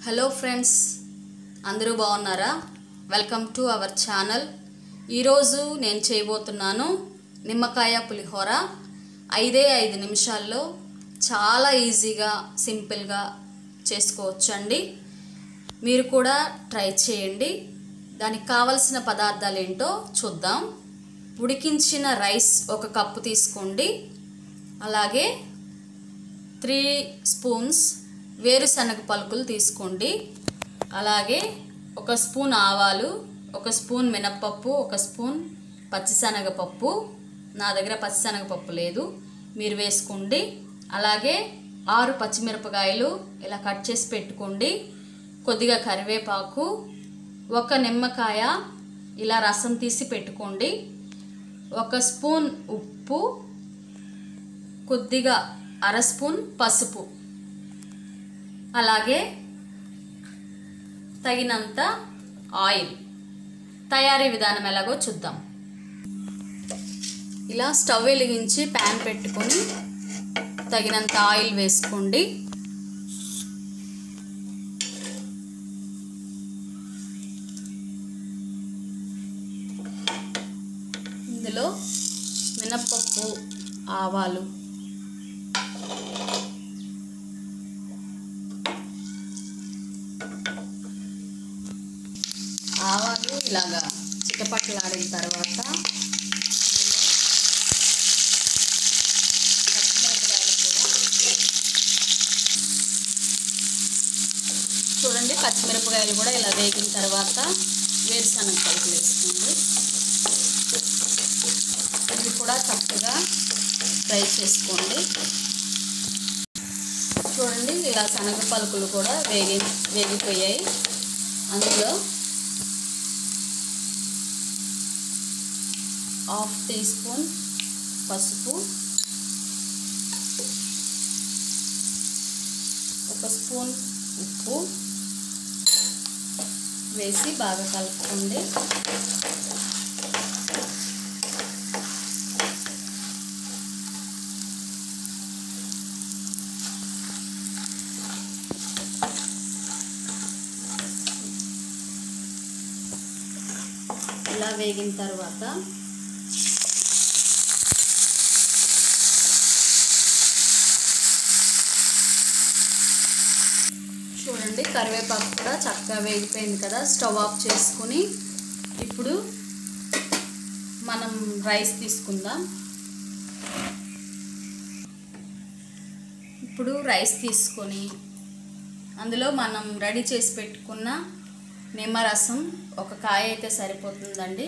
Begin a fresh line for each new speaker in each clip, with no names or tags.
hello friends అందరూ బాగున్నారా welcome to our channel ఈరోజు నేను చేయబోతున్నాను నిమ్మకాయ పులిహోర ఐదే ఐదు నిమిషాల్లో చాలా ఈజీగా సింపుల్గా చేసుకోవచ్చండి మీరు కూడా ట్రై చేయండి దానికి కావలసిన పదార్థాలు ఏంటో చూద్దాం ఉడికించిన రైస్ ఒక కప్పు తీసుకోండి అలాగే త్రీ స్పూన్స్ వేరుశనగ పలుకులు తీసుకోండి అలాగే ఒక స్పూన్ ఆవాలు ఒక స్పూన్ మినప్పప్పు ఒక స్పూన్ పచ్చిశనగపప్పు నా దగ్గర పచ్చిశనగపప్పు లేదు మీరు వేసుకోండి అలాగే ఆరు పచ్చిమిరపకాయలు ఇలా కట్ చేసి పెట్టుకోండి కొద్దిగా కరివేపాకు ఒక నిమ్మకాయ ఇలా రసం తీసి పెట్టుకోండి ఒక స్పూన్ ఉప్పు కొద్దిగా అర స్పూన్ పసుపు అలాగే తగినంత ఆయిల్ తయారీ విధానం ఎలాగో చూద్దాం ఇలా స్టవ్ వెలిగించి ప్యాన్ పెట్టుకొని తగినంత ఆయిల్ వేసుకోండి ఇందులో మినప్పప్పు ఆవాలు ఆవాలు ఇలాగా చిటపట్లాడిన తర్వాత చూడండి పచ్చిమిరపకాయలు కూడా ఇలా వేగిన తర్వాత వేరుశనగ పలుకులు వేసుకోండి ఇవి కూడా చక్కగా ఫ్రై చేసుకోండి చూడండి ఇలా శనగ పలుకులు కూడా వేగి వేగిపోయాయి అందులో హాఫ్ టీ స్పూన్ పసుపు ఒక స్పూన్ ఉప్పు వేసి బాగా కలుపుకోండి ఇలా వేగిన తర్వాత చూడండి కరివేపాకు కూడా చక్కగా వేగిపోయింది కదా స్టవ్ ఆఫ్ చేసుకుని ఇప్పుడు మనం రైస్ తీసుకుందాం ఇప్పుడు రైస్ తీసుకొని అందులో మనం రెడీ చేసి పెట్టుకున్న నిమ్మరసం ఒక కాయ అయితే సరిపోతుందండి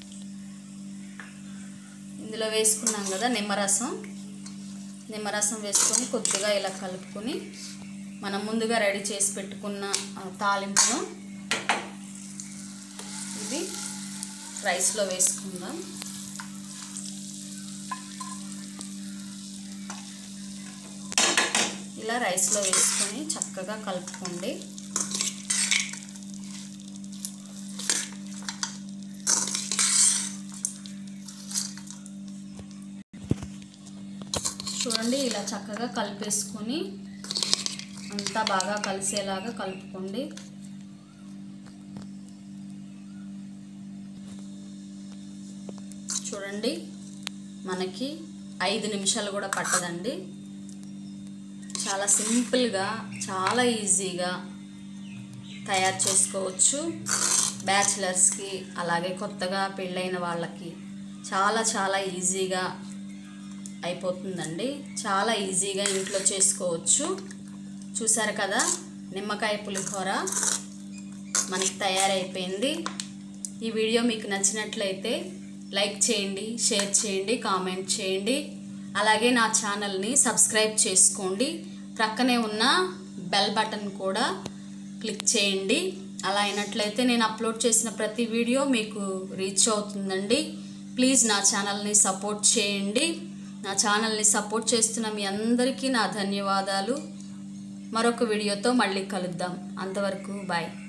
ఇందులో వేసుకున్నాం కదా నిమ్మరసం నిమ్మరసం వేసుకొని కొద్దిగా ఇలా కలుపుకొని మనం ముందుగా రెడీ చేసి పెట్టుకున్న తాలింపును ఇది రైస్లో వేసుకుందాం ఇలా రైస్లో వేసుకొని చక్కగా కలుపుకోండి చూడండి ఇలా చక్కగా కలిపేసుకొని అంతా బాగా కలిసేలాగా కలుపుకోండి చూడండి మనకి ఐదు నిమిషాలు కూడా పట్టదండి చాలా సింపుల్గా చాలా ఈజీగా తయారు చేసుకోవచ్చు బ్యాచిలర్స్కి అలాగే కొత్తగా పెళ్ళైన వాళ్ళకి చాలా చాలా ఈజీగా అయిపోతుందండి చాలా ఈజీగా ఇంట్లో చేసుకోవచ్చు చూసారు కదా నిమ్మకాయ పులిహోర మనకి తయారైపోయింది ఈ వీడియో మీకు నచ్చినట్లయితే లైక్ చేయండి షేర్ చేయండి కామెంట్ చేయండి అలాగే నా ఛానల్ని సబ్స్క్రైబ్ చేసుకోండి ప్రక్కనే ఉన్న బెల్ బటన్ కూడా క్లిక్ చేయండి అలా అయినట్లయితే నేను అప్లోడ్ చేసిన ప్రతి వీడియో మీకు రీచ్ అవుతుందండి ప్లీజ్ నా ఛానల్ని సపోర్ట్ చేయండి నా ఛానల్ని సపోర్ట్ చేస్తున్న మీ అందరికీ నా ధన్యవాదాలు మరొక వీడియోతో మళ్ళీ కలుద్దాం అంతవరకు బాయ్